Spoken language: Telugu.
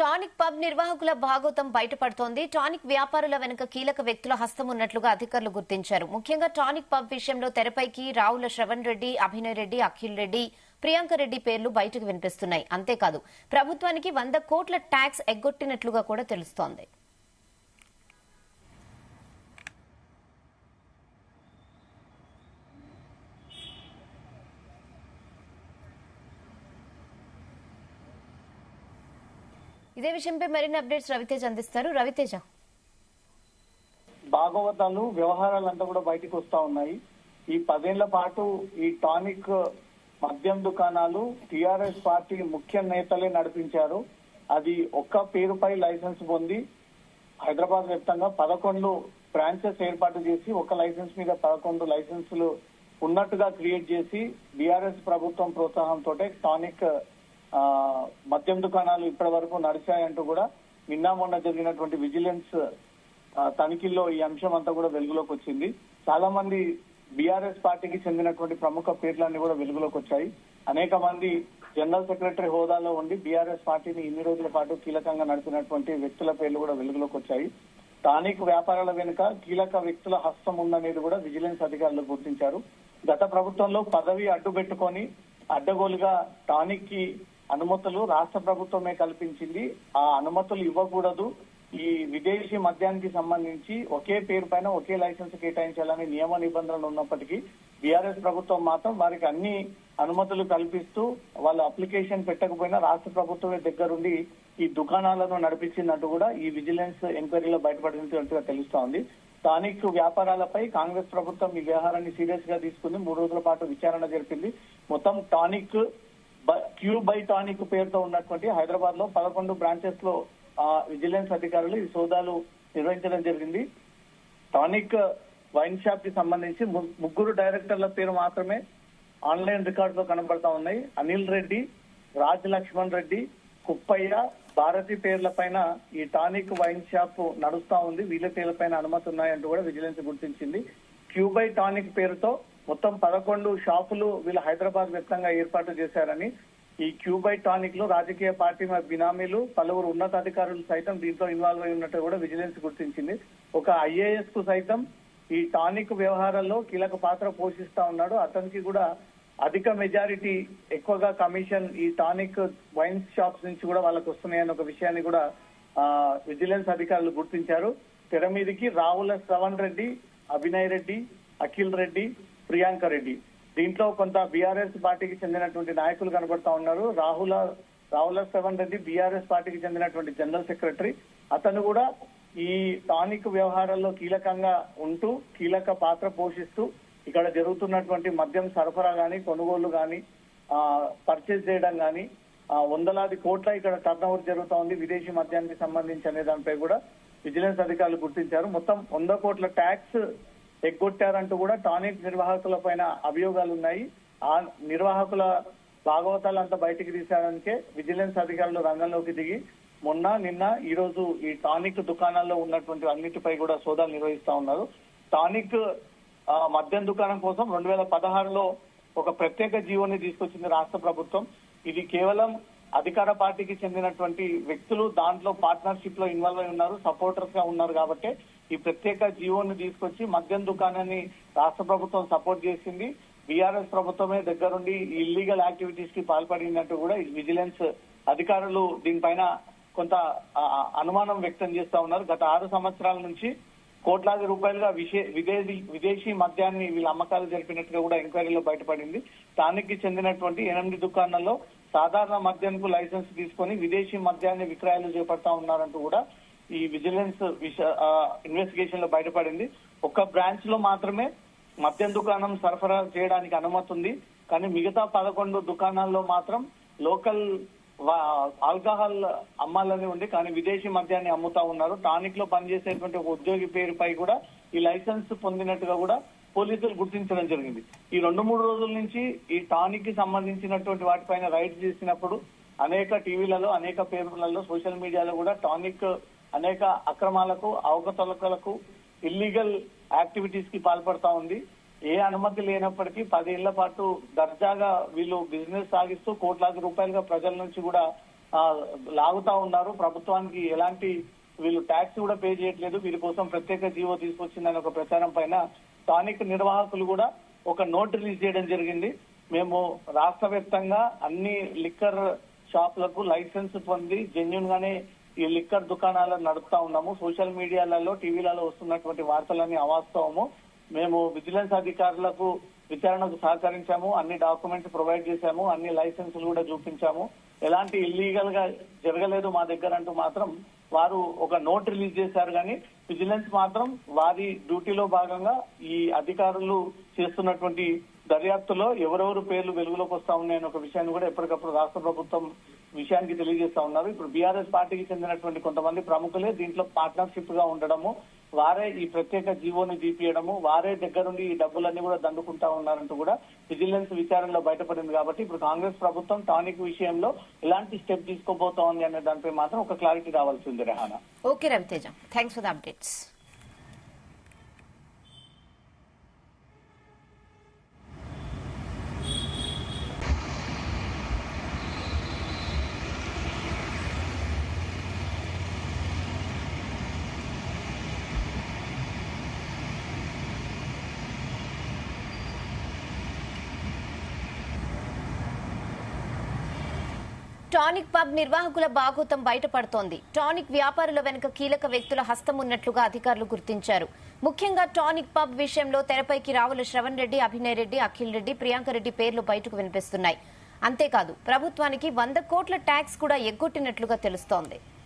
టానిక్ పబ్ నిర్వాహకుల భాగోతం బయటపడుతోంది టానిక్ వ్యాపారుల వెనుక కీలక వ్యక్తుల హస్తం ఉన్నట్లుగా అధికారులు గుర్తించారు ముఖ్యంగా టానిక్ పబ్ విషయంలో తెరపైకి రావుల శ్రవణ్ రెడ్డి అభినయ్ రెడ్డి అఖిల్ రెడ్డి ప్రియాంక రెడ్డి పేర్లు బయటకు వినిపిస్తున్నాయి అంతేకాదు ప్రభుత్వానికి వంద కోట్ల ట్యాక్స్ ఎగ్గొట్టినట్లుగా కూడా తెలుస్తోంది ఇదే విషయంపై మరిన్ని అప్డేట్స్ రవితేజ్ అందిస్తారు రవితేజ భాగవతాలు వ్యవహారాలంతా కూడా బయటకు వస్తా ఉన్నాయి ఈ పదేళ్ల పాటు ఈ టానిక్ మద్యం దుకాణాలు టిఆర్ఎస్ పార్టీ ముఖ్య నేతలే నడిపించారు అది ఒక్క పేరుపై లైసెన్స్ పొంది హైదరాబాద్ వ్యాప్తంగా పదకొండు బ్రాంచెస్ ఏర్పాటు చేసి ఒక లైసెన్స్ మీద పదకొండు లైసెన్సులు ఉన్నట్టుగా క్రియేట్ చేసి బీఆర్ఎస్ ప్రభుత్వం ప్రోత్సాహంతో టానిక్ ఆ, మద్యం దుకాణాలు ఇప్పటి వరకు నడిచాయంటూ కూడా నిన్న మొన్న జరిగినటువంటి విజిలెన్స్ ఆ, తనిఖీల్లో ఈ అంశం అంతా కూడా వెలుగులోకి వచ్చింది చాలా మంది బీఆర్ఎస్ పార్టీకి చెందినటువంటి ప్రముఖ పేర్లన్నీ కూడా వెలుగులోకి వచ్చాయి అనేక మంది జనరల్ సెక్రటరీ హోదాలో ఉండి బీఆర్ఎస్ పార్టీని ఇన్ని రోజుల పాటు కీలకంగా నడిపినటువంటి వ్యక్తుల పేర్లు కూడా వెలుగులోకి వచ్చాయి స్థానిక వ్యాపారాల వెనుక కీలక వ్యక్తుల హస్తం ఉందనేది కూడా విజిలెన్స్ అధికారులు గుర్తించారు గత ప్రభుత్వంలో పదవి అడ్డు పెట్టుకొని అడ్డగోలుగా టానిక్ కి అనుమతులు రాష్ట్ర ప్రభుత్వమే కల్పించింది ఆ అనుమతులు ఇవ్వకూడదు ఈ విదేశీ మద్యానికి సంబంధించి ఒకే పేరు పైన ఒకే లైసెన్స్ కేటాయించాలని నియమ నిబంధనలు ఉన్నప్పటికీ బీఆర్ఎస్ ప్రభుత్వం మాత్రం వారికి అన్ని అనుమతులు కల్పిస్తూ వాళ్ళు అప్లికేషన్ పెట్టకపోయినా రాష్ట్ర ప్రభుత్వమే దగ్గరుండి ఈ దుకాణాలను నడిపించినట్టు కూడా ఈ విజిలెన్స్ ఎంక్వైరీలో బయటపడినట్టుగా తెలుస్తా ఉంది స్థానిక వ్యాపారాలపై కాంగ్రెస్ ప్రభుత్వం ఈ వ్యవహారాన్ని సీరియస్ గా తీసుకుంది మూడు రోజుల పాటు విచారణ జరిపింది మొత్తం టానిక్ బ- క్యూ బై టానిక్ పేరుతో ఉన్నటువంటి హైదరాబాద్ లో పదకొండు బ్రాంచెస్ లో ఆ, విజిలెన్స్ అధికారులు ఈ సోదాలు నిర్వహించడం జరిగింది టానిక్ వైన్ షాప్ కి సంబంధించి ము- ముగ్గురు డైరెక్టర్ల పేరు మాత్రమే ఆన్లైన్ రికార్డ్ లో కనబడతా ఉన్నాయి అనిల్ రెడ్డి రాజ్ లక్ష్మణ్ రెడ్డి కుప్పయ్య భారతి పేర్ల పైన ఈ టానిక్ వైన్ షాప్ నడుస్తా ఉంది వీళ్ళ పేర్ల పైన అనుమతి ఉన్నాయంటూ కూడా విజిలెన్స్ గుర్తించింది క్యూబై టానిక్ పేరుతో మొత్తం పదకొండు షాపులు వీళ్ళు హైదరాబాద్ వ్యాప్తంగా ఏర్పాటు చేశారని ఈ క్యూబై టానిక్ లో రాజకీయ పార్టీ మరి బినామీలు పలువురు ఉన్నతాధికారులు సైతం దీంట్లో ఇన్వాల్వ్ అయి ఉన్నట్టు కూడా విజిలెన్స్ గుర్తించింది ఒక ఐఏఎస్ కు సైతం ఈ టానిక్ వ్యవహారాల్లో కీలక పాత్ర పోషిస్తా ఉన్నాడు అతనికి కూడా అధిక మెజారిటీ ఎక్కువగా కమిషన్ ఈ టానిక్ వైన్ షాప్స్ నుంచి కూడా వాళ్ళకు వస్తున్నాయన్న ఒక విషయాన్ని కూడా ఆ, విజిలెన్స్ అధికారులు గుర్తించారు తెర మీదికి రావుల శ్రవణ్ రెడ్డి అభినయ్ రెడ్డి అఖిల్ రెడ్డి ప్రియాంక రెడ్డి దీంట్లో కొంత బీఆర్ఎస్ పార్టీకి చెందినటువంటి నాయకులు కనబడతా ఉన్నారు రాహుల రావుల శ్రవణ్ రెడ్డి బీఆర్ఎస్ పార్టీకి చెందినటువంటి జనరల్ సెక్రటరీ అతను కూడా ఈ టానిక్ వ్యవహారాల్లో కీలకంగా ఉంటూ కీలక పాత్ర పోషిస్తూ ఇక్కడ జరుగుతున్నటువంటి మద్యం సరఫరా గాని కొనుగోలు గాని పర్చేజ్ చేయడం గాని ఆ, వందలాది కోట్ల ఇక్కడ టర్న్ ఓవర్ జరుగుతా ఉంది విదేశీ మద్యానికి సంబంధించి అనే దానిపై కూడా విజిలెన్స్ అధికారులు గుర్తించారు మొత్తం వంద కోట్ల ట్యాక్స్ ఎగ్గొట్టారంటూ కూడా టానిక్ నిర్వాహకుల పైన అభియోగాలు ఉన్నాయి ఆ నిర్వాహకుల భాగవతాలంతా బయటికి తీసేయడానికే విజిలెన్స్ అధికారులు రంగంలోకి దిగి మొన్న నిన్న ఈ రోజు ఈ టానిక్ దుకాణాల్లో ఉన్నటువంటి అన్నిటిపై కూడా సోదాలు నిర్వహిస్తా ఉన్నారు టానిక్ ఆ, మద్యం దుకాణం కోసం రెండు వేల పదహారులో ఒక ప్రత్యేక జీవోని తీసుకొచ్చింది రాష్ట్ర ప్రభుత్వం ఇది కేవలం అధికార పార్టీకి చెందినటువంటి వ్యక్తులు దాంట్లో పార్ట్నర్షిప్ లో ఇన్వాల్వ్ అయి ఉన్నారు సపోర్టర్స్ గా ఉన్నారు కాబట్టి ఈ ప్రత్యేక జీవోని తీసుకొచ్చి మద్యం దుకాణాన్ని రాష్ట్ర ప్రభుత్వం సపోర్ట్ చేసింది బీఆర్ఎస్ ప్రభుత్వమే దగ్గరుండి ఇల్లీగల్ యాక్టివిటీస్ కి పాల్పడినట్టు కూడా ఈ విజిలెన్స్ అధికారులు దీనిపైన కొంత ఆ, అనుమానం వ్యక్తం చేస్తా ఉన్నారు గత ఆరు సంవత్సరాల నుంచి కోట్లాది రూపాయలుగా విశే- విదేశీ విదేశీ మద్యాన్ని వీళ్ళ అమ్మకాలు జరిపినట్టుగా కూడా ఎంక్వైరీలో బయటపడింది స్థానిక్కి చెందినటువంటి ఎనిమిది దుకాణాల్లో సాధారణ మద్యానికి లైసెన్స్ తీసుకొని విదేశీ మద్యాన్ని విక్రయాలు చేపడతా ఉన్నారంటూ కూడా ఈ విజిలెన్స్ ఇన్వెస్టిగేషన్ లో బయటపడింది ఒక్క బ్రాంచ్ లో మాత్రమే మద్యం దుకాణం సరఫరా చేయడానికి అనుమతి ఉంది కానీ మిగతా పదకొండు దుకాణాల్లో మాత్రం లోకల్ వా- ఆల్కహాల్ అమ్మాలని ఉంది కానీ విదేశీ మద్యాన్ని అమ్ముతా ఉన్నారు టానిక్ లో పనిచేసేటువంటి ఒక ఉద్యోగి పేరుపై కూడా ఈ లైసెన్స్ పొందినట్టుగా కూడా పోలీసులు గుర్తించడం జరిగింది ఈ రెండు మూడు రోజుల నుంచి ఈ టానిక్ కి సంబంధించినటువంటి వాటిపైన రైడ్ చేసినప్పుడు అనేక టీవీలలో అనేక పేపర్లలో సోషల్ మీడియాలో కూడా టానిక్ అనేక అక్రమాలకు అవకతవకలకు ఇల్లీగల్ యాక్టివిటీస్ కి పాల్పడతా ఉంది ఏ అనుమతి లేనప్పటికీ పదేళ్ల పాటు దర్జాగా వీళ్ళు బిజినెస్ సాగిస్తూ కోట్లాది రూపాయలుగా ప్రజల నుంచి కూడా ఆ, లాగుతా ఉన్నారు ప్రభుత్వానికి ఎలాంటి వీళ్ళు ట్యాక్స్ కూడా పే చేయట్లేదు వీరి కోసం ప్రత్యేక జీవో తీసుకొచ్చిందని ఒక ప్రచారం పైన స్థానిక నిర్వాహకులు కూడా ఒక నోట్ రిలీజ్ చేయడం జరిగింది మేము రాష్ట్ర వ్యాప్తంగా అన్ని లిక్కర్ షాపులకు లైసెన్స్ పొంది జెన్యున్ గానే ఈ లిక్కర్ దుకాణాలను నడుపుతా ఉన్నాము సోషల్ మీడియాలలో టీవీలలో వస్తున్నటువంటి వార్తలన్నీ అవాస్తవము మేము విజిలెన్స్ అధికారులకు విచారణకు సహకరించాము అన్ని డాక్యుమెంట్స్ ప్రొవైడ్ చేశాము అన్ని లైసెన్సులు కూడా చూపించాము ఎలాంటి ఇల్లీగల్ గా జరగలేదు మా దగ్గర అంటూ మాత్రం వారు ఒక నోట్ రిలీజ్ చేశారు కానీ విజిలెన్స్ మాత్రం వారి డ్యూటీలో భాగంగా ఈ అధికారులు చేస్తున్నటువంటి దర్యాప్తులో ఎవరెవరు పేర్లు వెలుగులోకి వస్తా ఉన్నాయని ఒక విషయాన్ని కూడా ఎప్పటికప్పుడు రాష్ట్ర ప్రభుత్వం విషయానికి తెలియజేస్తా ఉన్నారు ఇప్పుడు బీఆర్ఎస్ పార్టీకి చెందినటువంటి కొంతమంది ప్రముఖులే దీంట్లో పార్ట్నర్షిప్ గా ఉండడము వారే ఈ ప్రత్యేక జీవోని తీపియడము వారే దగ్గరుండి ఈ డబ్బులన్నీ కూడా దండుకుంటా ఉన్నారంటూ కూడా విజిలెన్స్ విచారణలో బయటపడింది కాబట్టి ఇప్పుడు కాంగ్రెస్ ప్రభుత్వం టానిక్ విషయంలో ఎలాంటి స్టెప్ తీసుకోబోతోంది అనే దానిపై మాత్రం ఒక క్లారిటీ రావాల్సి ఉంది Rehana okay Raviteja thanks for the updates tonic pub నిర్వాహకుల బాగోతం బయటపడుతోంది టానిక్ వ్యాపారుల వెనుక కీలక వ్యక్తుల హస్తం ఉన్నట్లుగా అధికారులు గుర్తించారు ముఖ్యంగా టానిక్ పబ్ విషయంలో తెరపైకి రావుల శ్రవణ్ రెడ్డి అభినయ్ రెడ్డి అఖిల్ రెడ్డి ప్రియాంక రెడ్డి పేర్లు బయటకు వినిపిస్తున్నాయి అంతేకాదు ప్రభుత్వానికి వంద కోట్ల ట్యాక్స్ కూడా ఎగ్గొట్టినట్లుగా తెలుస్తోంది